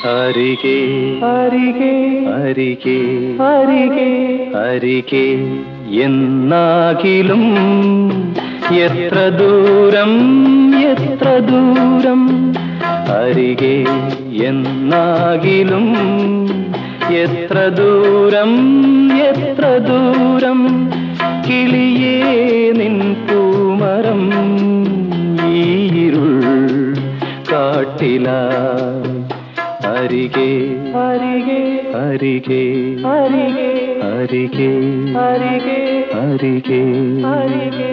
അരികെ അരികെ അരികെ അരികെ അരികെ എന്നാകിലും എത്ര ദൂരം എത്ര ദൂരം അരികെ എന്നാകിലും എത്ര ദൂരം എത്ര ദൂരം കിളിയേ നിൻ പൂമരം ഈ ഇരുൾ കാട്ടില അരികെ അരികെ അരികെ അരികെ അരികെ അരികെ അരികെ അരികെ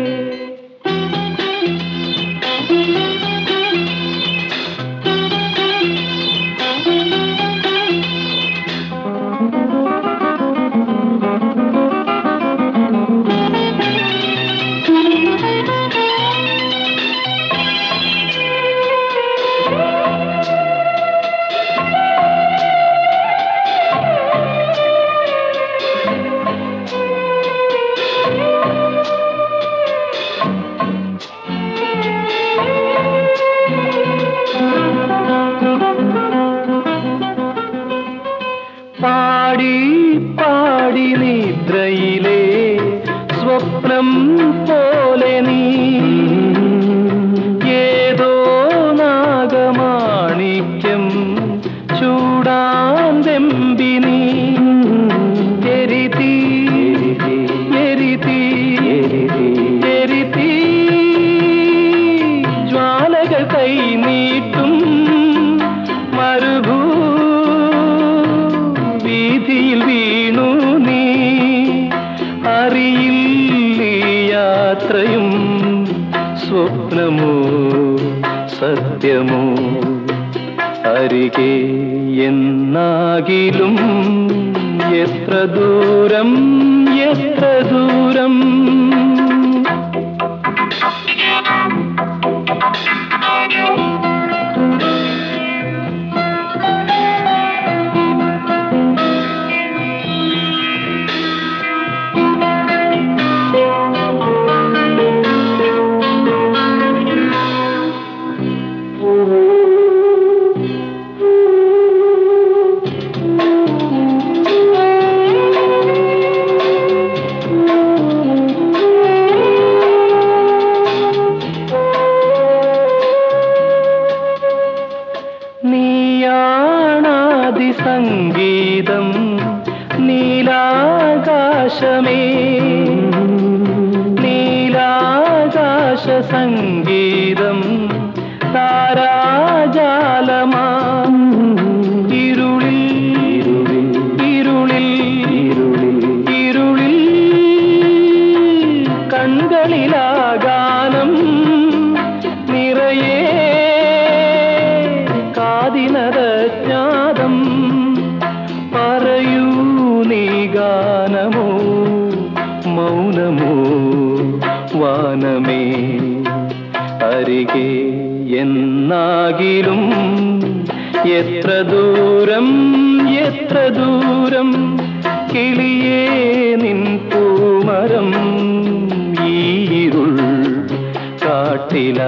പാടി പാടി നിദ്രയിലെ സ്വപ്നം പോലെ നീ ഏതോ നാഗമാണിക്യം ചൂടാൻ വെമ്പിനി എരിതി എരിതി എരിതി ജ്വാലകൾ കൈ നീട്ടും മരുഭൂ വീതിയിൽ വീണു നീ അറിയില്ല യാത്രയും സ്വപ്നമോ സത്യമോ അരികെ എന്നാകിലും എത്ര ദൂരം എത്ര ദൂരം നീയാണാദി സംഗീതം നീലാകാശമേ നീലാകാശ സംഗീതം താരാജാലമാ ഇരുളിൽ ഇരുളിൽ ഇരുളിൽ കൺകളിലാഗാനം നിറയെ കാതിനരജ്ഞാതം പറയൂ നീ ഗാനമോ മൗനമോ വാനമേ അരികെ എന്നാകിലും എത്ര ദൂരം എത്ര ദൂരം കിളിയേ നിൻ പൂമരം ഈ ഇരുൾ കാട്ടില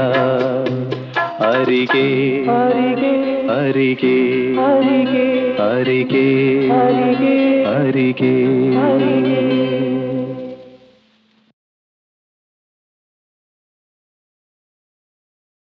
അരികെ അരികെ അരികെ അരികെ അരികെ അരികെ അരികെ അരികെ